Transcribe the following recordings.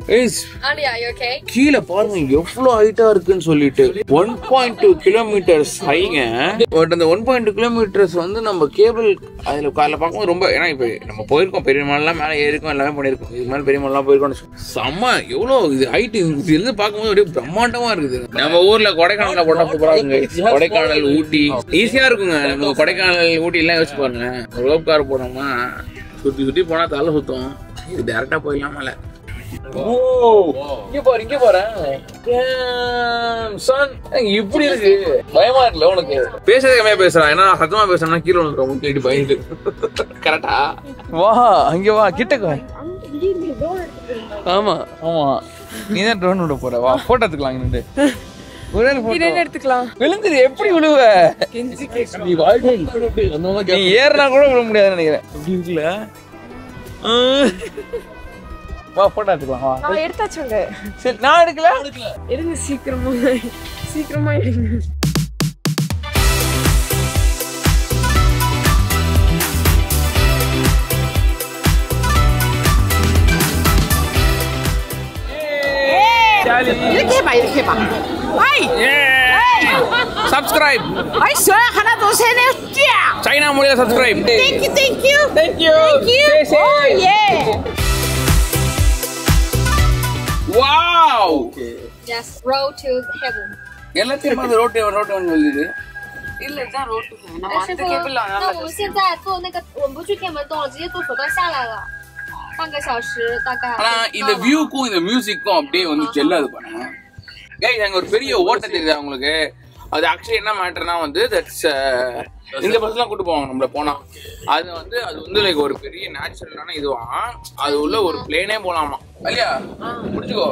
ஏய் Alia, you okay? கீழே பாருங்க எவ்வளவு ஹைட்டா இருக்குன்னு சொல்லிட்டு ஒன் பாயிண்ட் டூ கிலோமீட்டர்ஸ் ஹைங்க பட் அந்த ஒன் பாயிண்ட் டூ கிலோமீட்டர்ஸ் வந்து நம்ம கேபிள் அதுல காலைல பார்க்கும்போது ரொம்ப ஏன்னா இப்போ நம்ம போயிருக்கோம் பெரிய மலைலாம் மேலே ஏறிருக்கோம் எல்லாமே பண்ணியிருக்கோம் இது மாதிரி பெரிய மலைலாம் போயிருக்கோம் செம்ம எவ்வளோ இது ஹைட் இது இருந்து பார்க்கும்போது அப்படியே பிரம்மாண்டமா இருக்குது நம்ம ஊர்ல கொடைக்கானல்ல போட்டா சூப்பரா இருக்குங்க கொடைக்கானல் ஊட்டி ஈஸியா இருக்குங்க நம்ம கொடைக்கானல் ஊட்டி எல்லாம் யோசிச்சு பாருங்க ரோப் கார் போனோம்னா சுத்தி சுத்தி போனா தலை சுத்தம் இது டேரக்டா போயிடலாமல ஓ இங்க பாரு இங்க பாரு சன் இப்படி இருக்கு பயமா இருக்குல்ல உனக்கு பேசுறது கம்மியா பேசுறான் ஏன்னா சத்தமா பேசுறா கீழே விழுந்துரும் கேட்டு பயந்து கரெக்டா வா அங்க வா கிட்டக்க ஆமா ஆமா நீ தான் ட்ரோன் விட போற வா போட்டோ எடுத்துக்கலாம் நின்று ஒரே ஒரு photo. எடுத்துக்கலாம் விழுந்துரு எப்படி விழுவ நீ வாழ்க்கை நீ ஏறினா கூட விழ முடியாதுன்னு நினைக்கிறேன் எப்படி இருக்குல்ல ஆ. வா போட்டோ எடுத்துக்கலாம் வா நான் எடுத்தாச்சுங்க சரி நான் எடுக்கல எடுங்க சீக்கிரமா சீக்கிரமா எடுங்க subscribe Ay, soy Hana Docene. Yeah. China மொழியில subscribe Thank you, thank you. Thank you. Thank you. Say, say. Oh, yeah. Wow Yes, road to heaven. எல்லாத்தையும் பார்த்து ரோட்டு ரோட்டு வந்து சொல்லுது 哎，师傅，那我们现在坐那个，我们不去天门洞了，直接坐索道下来了，半个小时大概。 ஆனா இந்த வியூக்கும் இந்த மியூசிக்கும் அப்படியே வந்து செல்லாது பாருங்க கைஸ் அங்க ஒரு பெரிய ஓட்டம் தெரியுதா உங்களுக்கு அது ஆக்சுவலி என்ன மேட்டர்னா வந்து தட்ஸ் இந்த பஸ்லாம் கூட்டு போவாங்க நம்மள போனா அது வந்து அது வந்து லைக் ஒரு பெரிய நேச்சுரலான இதுவா அது உள்ள ஒரு பிளேனே போலாமா இல்லையா முடிச்சுக்கோ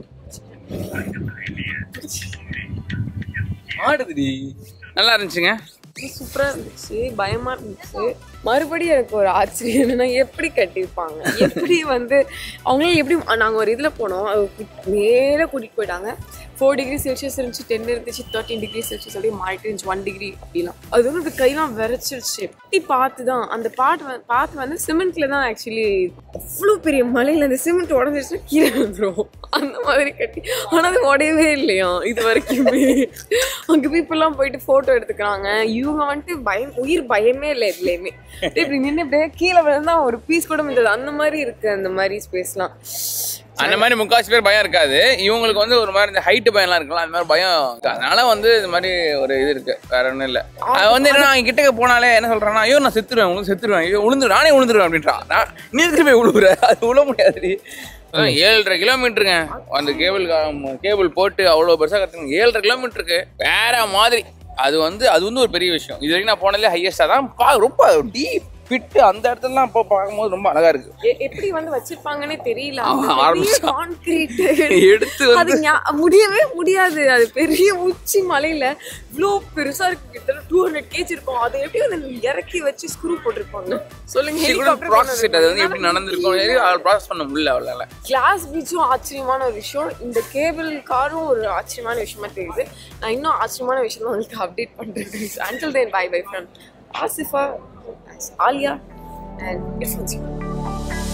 ஆடுதுடி நல்லா இருந்துச்சுங்க சூப்பரா இருந்துச்சு பயமா இருந்துச்சு மறுபடியும் எனக்கு ஒரு ஆச்சரியம் என்னன்னா எப்படி கட்டியிருப்பாங்க எப்படி வந்து அவங்களே எப்படி நாங்கள் ஒரு இதில் போனோம் அது கூட்- மேலே கூட்டிகிட்டு போயிட்டாங்க ஃபோர் டிகிரி செல்சியஸ் இருந்துச்சு டென் இருந்துச்சு தேர்ட்டின் டிகிரி செல்சியஸ் அப்படியே மாறிட்டு இருந்துச்சு ஒன் டிகிரி அப்படிலாம் அது வந்து அந்த கையெல்லாம் விரைச்சிருச்சு எப்படி பார்த்து தான் அந்த பாட்டு வந்து பார்த்து வந்து சிமெண்ட்ல தான் ஆக்சுவலி அவ்வளோ பெரிய மலையில் அந்த சிமெண்ட் உடஞ்சிருச்சுன்னா கீழே வந்துடும் அந்த மாதிரி கட்டி ஆனால் அது உடையவே இல்லையா இது வரைக்குமே அங்கே பீப்புளெலாம் போயிட்டு ஃபோட்டோ எடுத்துக்கிறாங்க இவங்க வந்துட்டு பயம் உயிர் பயமே இல்லை எதுலேயுமே இப்படி நின்று இப்படியே கீழே விழுந்தா ஒரு பீஸ் கூட இருந்தது அந்த மாதிரி இருக்கு அந்த மாதிரி ஸ்பேஸ்லாம் அந்த மாதிரி முக்காசி பேர் பயம் இருக்காது இவங்களுக்கு வந்து ஒரு மாதிரி இந்த ஹைட் பயம்லாம் இருக்கலாம் அந்த மாதிரி பயம் இருக்கு. அதனால வந்து இது மாதிரி ஒரு இது இருக்கு வேற ஒன்றும் இல்லை அது வந்து என்ன அவங்க கிட்டக்க போனாலே என்ன சொல்றான்னா ஐயோ நான் செத்துருவேன் உங்களுக்கு செத்துருவேன் ஐயோ உளுந்து நானே விழுந்துருவேன் அப்படின்றான் நான் நீ எதுக்கு போய் விழுவுற அது விழ முடியாது ஏழரை கிலோமீட்டருங்க அந்த கேபிள் கேபிள் போட்டு அவ்வளோ பெருசாக கட்டுங்க ஏழரை கிலோமீட்டருக்கு வேற மாதிரி அது வந்து அது வந்து ஒரு பெரிய விஷயம் இது வரைக்கும் நான் போனதுலேயே ஹையஸ்டாக தான் பா ரொம்ப டீப் ஃபிட்டு அந்த இடத்துலலாம் அப்போ பார்க்கும்போது ரொம்ப அழகா இருக்கு எ- எப்படி வந்து வச்சிருப்பாங்கன்னே தெரியல ஆமா, ஆரம்பிச்சா. கான்கிரீட் எடுத்து வந்து அது ஞா- முடியவே முடியாது அது பெரிய உச்சி மலையில இவ்வளோ பெருசா இருக்கு கிட்டத்தட்ட டூ ஹண்ட்ரட் கேஜி இருக்கும் அதை எப்படி வந்து இறக்கி வச்சு ஸ்க்ரூ போட்டிருப்பாங்க சொல்லுங்க helicopter ப்ராசஸ் அது வந்து எப்படி நடந்திருக்கும் அதை ப்ராசஸ் பண்ண முடியல அவ்வளோ கிளாஸ் பீச்சும் ஆச்சரியமான ஒரு விஷயம் இந்த கேபிள் காரும் ஒரு ஆச்சரியமான விஷயமா தெரியுது நான் இன்னும் ஆச்சரியமான விஷயம் உங்களுக்கு அப்டேட் பண்றேன் until then bye bye friend Asifa Aliya and Irfan